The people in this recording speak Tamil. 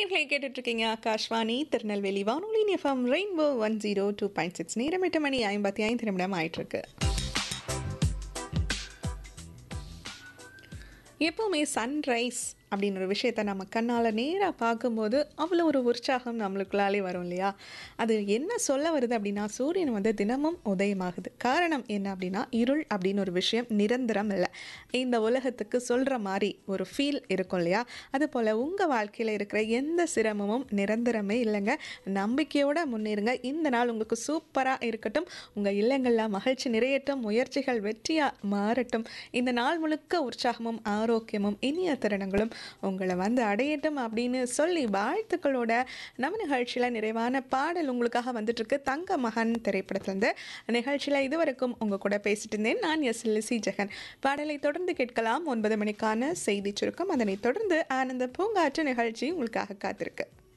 நேர்களை கேட்டுட்டு இருக்கீங்க ஆகாஷ்வாணி திருநெல்வேலி வானொலி FM rainbow one zero two point six நேரம் எட்டு மணி ஐம்பத்தி ஐந்து நிமிடம் ஆயிட்டிருக்கு எப்போவுமே சன்ரைஸ் அப்படின்னு ஒரு விஷயத்த நம்ம கண்ணால் நேராக பார்க்கும்போது அவ்வளோ ஒரு உற்சாகம் நம்மளுக்குள்ளாலே வரும் இல்லையா அது என்ன சொல்ல வருது அப்படின்னா சூரியன் வந்து தினமும் உதயமாகுது காரணம் என்ன அப்படின்னா இருள் அப்படின்னு ஒரு விஷயம் நிரந்தரம் இல்லை இந்த உலகத்துக்கு சொல்கிற மாதிரி ஒரு ஃபீல் இருக்கும் இல்லையா அதுபோல் உங்கள் வாழ்க்கையில் இருக்கிற எந்த சிரமமும் நிரந்தரமே இல்லைங்க நம்பிக்கையோடு முன்னேறுங்க இந்த நாள் உங்களுக்கு சூப்பராக இருக்கட்டும் உங்கள் இல்லங்களில் மகிழ்ச்சி நிறையட்டும் முயற்சிகள் வெற்றியாக மாறட்டும் இந்த நாள் முழுக்க உற்சாகமும் ஆரோக்கியமும் இனிய தருணங்களும் உங்களை வந்து அடையட்டும் அப்படின்னு சொல்லி வாழ்த்துக்களோட நம்ம நிகழ்ச்சியில் நிறைவான பாடல் உங்களுக்காக வந்துட்டு இருக்கு தங்க மகன் திரைப்படத்திலிருந்து நிகழ்ச்சியில் இதுவரைக்கும் உங்கள் கூட பேசிட்டு இருந்தேன் நான் எஸ் லிசி ஜெகன் பாடலை தொடர்ந்து கேட்கலாம் ஒன்பது மணிக்கான செய்தி சுருக்கம் அதனைத் தொடர்ந்து ஆனந்த பூங்காற்று நிகழ்ச்சி உங்களுக்காக காத்திருக்கு